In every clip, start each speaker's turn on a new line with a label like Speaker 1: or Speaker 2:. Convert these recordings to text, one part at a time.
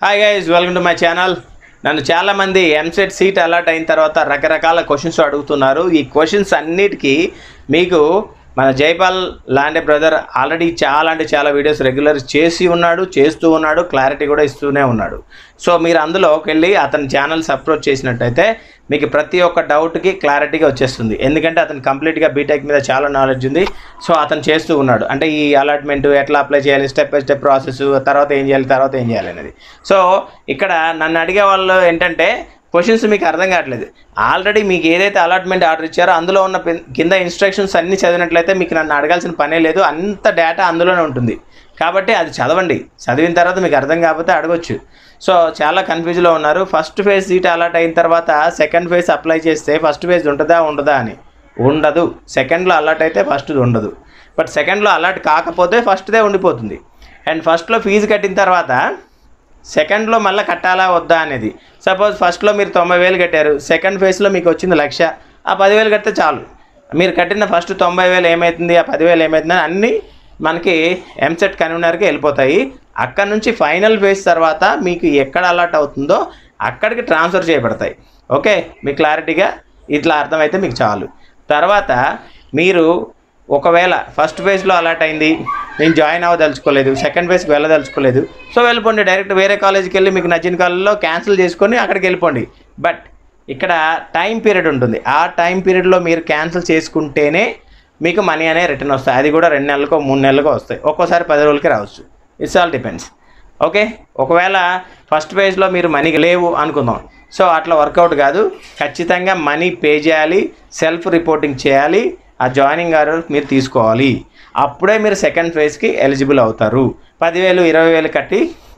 Speaker 1: hi guys welcome to my channel నన్ను చాలామంది EAMCET seat allot అయిన తర్వాత రకరకాల క్వశ్చన్స్ అడుగుతున్నారు ఈ క్వశ్చన్స్ అన్నిటికీ మీకు మన జైపాల్ లాండే బ్రదర్ ఆల్రెడీ చాలా అంటే చాలా వీడియోస్ రెగ్యులర్ చేసి ఉన్నాడు చేస్తూ ఉన్నాడు క్లారిటీ కూడా ఇస్తూనే ఉన్నాడు సో మీరు అందులోకి వెళ్ళి అతని ఛానల్స్ అప్రోచ్ చేసినట్టయితే మీకు ప్రతి ఒక్క డౌట్కి క్లారిటీగా వచ్చేస్తుంది ఎందుకంటే అతను కంప్లీట్గా బీటెక్ మీద చాలా నాలెడ్జ్ ఉంది సో అతను చేస్తూ ఉన్నాడు అంటే ఈ అలాట్మెంట్ ఎట్లా అప్లై చేయాలి స్టెప్ బై స్టెప్ ప్రాసెస్ తర్వాత ఏం చేయాలి తర్వాత ఏం చేయాలి అనేది సో ఇక్కడ నన్ను అడిగే వాళ్ళు ఏంటంటే క్వశ్చన్స్ మీకు అర్థం కావట్లేదు ఆల్రెడీ మీకు ఏదైతే అలాట్మెంట్ ఆర్డర్ ఇచ్చారో అందులో ఉన్న పిన్- కింద ఇన్స్ట్రక్షన్స్ అన్నీ చదివినట్లయితే మీకు నన్ను అడగాల్సిన పనే లేదు అంత డేటా అందులోనే ఉంటుంది కాబట్టి అది చదవండి చదివిన తర్వాత మీకు అర్థం కాకపోతే అడగొచ్చు సో చాలా కన్ఫ్యూజ్లో ఉన్నారు ఫస్ట్ ఫేజ్ సీట్ అలాట్ అయిన తర్వాత సెకండ్ ఫేజ్ అప్లై చేస్తే ఫస్ట్ ఫేజ్ ఉంటుందా ఉండదా అని ఉండదు సెకండ్లో అలర్ట్ అయితే ఫస్ట్ది ఉండదు బట్ సెకండ్లో అలర్ట్ కాకపోతే ఫస్ట్దే ఉండిపోతుంది అండ్ ఫస్ట్లో ఫీజు కట్టిన తర్వాత సెకండ్లో మళ్ళీ కట్టాలా వద్దా అనేది సపోజ్ ఫస్ట్లో మీరు తొంభై వేలు కట్టారు సెకండ్ ఫేజ్లో మీకు వచ్చింది లక్ష ఆ పదివేలు కడితే చాలు మీరు కట్టిన ఫస్ట్ తొంభై వేలు ఏమవుతుంది ఆ పదివేలు ఏమవుతుంది అని అన్నీ మనకి ఎంసెట్ కన్వీనర్కి వెళ్ళిపోతాయి అక్కడ నుంచి ఫైనల్ ఫేజ్ తర్వాత మీకు ఎక్కడ అలర్ట్ అవుతుందో అక్కడికి ట్రాన్స్ఫర్ చేయబడతాయి ఓకే మీకు క్లారిటీగా ఇట్లా అర్థమైతే మీకు చాలు తర్వాత మీరు ఒకవేళ ఫస్ట్ ఫేజ్లో అలర్ట్ అయింది నేను జాయిన్ అవ్వదలుచుకోలేదు సెకండ్ ఫేజ్కి వెళ్ళదలుచుకోలేదు సో వెళ్ళిపోండి డైరెక్ట్ వేరే కాలేజ్కి వెళ్ళి మీకు నచ్చిన కాలేజ్లో క్యాన్సిల్ చేసుకొని అక్కడికి వెళ్ళిపోండి బట్ ఇక్కడ టైం పీరియడ్ ఉంటుంది ఆ టైం పీరియడ్లో మీరు క్యాన్సిల్ చేసుకుంటేనే మీకు మనీ అనే రిటర్న్ వస్తాయి అది కూడా రెండు నెలలకో మూడు నెలలకో వస్తాయి ఒక్కోసారి పది రోజులకి రావచ్చు ఇట్స్ ఆల్ డిపెండ్స్ ఓకే ఒకవేళ ఫస్ట్ పేజ్లో మీరు మనీ లేవు అనుకుందాం సో అట్లా వర్కౌట్ కాదు ఖచ్చితంగా మనీ పే చేయాలి సెల్ఫ్ రిపోర్టింగ్ చేయాలి ఆ జాయినింగ్ ఆర్డర్ మీరు తీసుకోవాలి అప్పుడే మీరు సెకండ్ ఫేజ్కి ఎలిజిబుల్ అవుతారు పదివేలు ఇరవై వేలు కట్టి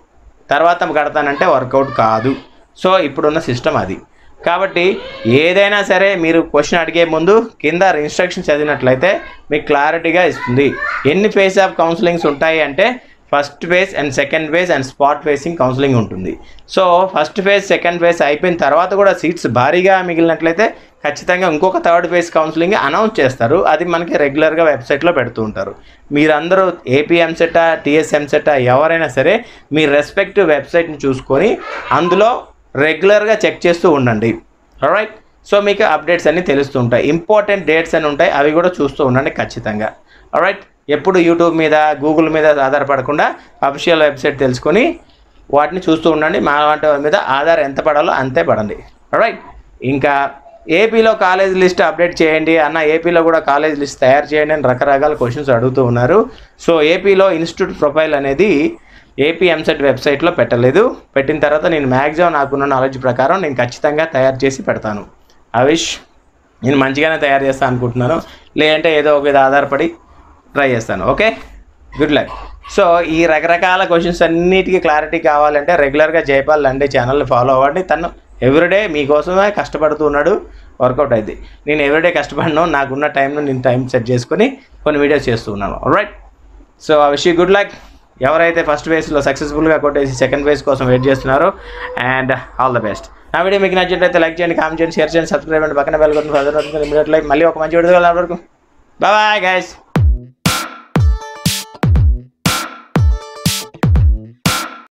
Speaker 1: తర్వాత కడతానంటే వర్కౌట్ కాదు సో ఇప్పుడున్న సిస్టమ్ అది కాబట్టి ఏదైనా సరే మీరు క్వశ్చన్ అడిగే ముందు కింద ఇన్స్ట్రక్షన్ చదివినట్లయితే మీకు క్లారిటీగా ఇస్తుంది ఎన్ని ఫేజ్ ఆఫ్ కౌన్సిలింగ్స్ ఉంటాయి అంటే first phase and second phase and spot facing counselling ఉంటుంది so first phase second phase అయిపోయిన తర్వాత కూడా సీట్స్ భారీగా మిగిలినట్లయితే ఖచ్చితంగా ఇంకొక థర్డ్ ఫేజ్ కౌన్సిలింగ్ అనౌన్స్ చేస్తారు అది మనకి రెగ్యులర్గా వెబ్సైట్లో పెడుతూ ఉంటారు మీరందరూ ఏపీ ఎంసెటా టీఎస్ ఎంసెటా ఎవరైనా సరే మీ రెస్పెక్టివ్ వెబ్సైట్ని చూసుకొని అందులో రెగ్యులర్గా చెక్ చేస్తూ ఉండండి రైట్ సో మీకు అప్డేట్స్ అన్నీ తెలుస్తూ ఉంటాయి ఇంపార్టెంట్ డేట్స్ అని ఉంటాయి అవి కూడా చూస్తూ ఉండండి ఖచ్చితంగా రైట్ ఎప్పుడు యూట్యూబ్ మీద గూగుల్ మీద ఆధారపడకుండా అఫీషియల్ వెబ్సైట్ తెలుసుకొని వాటిని చూస్తూ ఉండండి మా వంటి వారి మీద ఆధార్ ఎంత పడాలో అంతే పడండి రైట్ ఇంకా ఏపీలో కాలేజ్ లిస్ట్ అప్డేట్ చేయండి అన్న ఏపీలో కూడా కాలేజ్ లిస్ట్ తయారు చేయండి అని రకరకాల క్వశ్చన్స్ అడుగుతూ ఉన్నారు సో ఏపీలో ఇన్స్టిట్యూట్ ప్రొఫైల్ అనేది ఏపీ ఎంసెట్ వెబ్సైట్లో పెట్టలేదు పెట్టిన తర్వాత నేను మ్యాక్సిమం నాకున్న నాలెడ్జ్ ప్రకారం నేను ఖచ్చితంగా తయారు చేసి పెడతాను అవిష్ నేను మంచిగానే తయారు చేస్తాను అనుకుంటున్నాను లేదంటే ఏదో ఒక ఇది ఆధారపడి ట్రై చేస్తాను ఓకే గుడ్ లక్ సో ఈ రకరకాల క్వశ్చన్స్ అన్నిటికీ క్లారిటీ కావాలంటే రెగ్యులర్గా జైపాల్ లండే ఛానల్ ఫాలో అవ్వండి తను ఎవ్రీడే మీకోసమే కష్టపడుతూ ఉన్నాడు వర్కౌట్ అయింది నేను ఎవ్రీడే కష్టపడను నాకున్న టైంను నేను టైం సెట్ చేసుకొని కొన్ని వీడియోస్ చేస్తూ ఉన్నాను రైట్ సో ఆ విషయం గుడ్ లక్ ఎవరైతే ఫస్ట్ ఫేజ్లో సక్సెస్ఫుల్గా కొట్టేసి సెకండ్ ఫేజ్ కోసం వెయిట్ చేస్తున్నారో అండ్ ఆల్ ద బెస్ట్ నా వీడియో మీకు నచ్చినట్లయితే లైక్ చేయండి కామెంట్ చేయండి షేర్ చేయండి సబ్స్క్రైబ్ చేయండి పక్కన బెల్ కొట్టి ఇమీడియట్ లైక్ మళ్ళీ ఒక మంచి వీడియో వరకు బాయ్ గైస్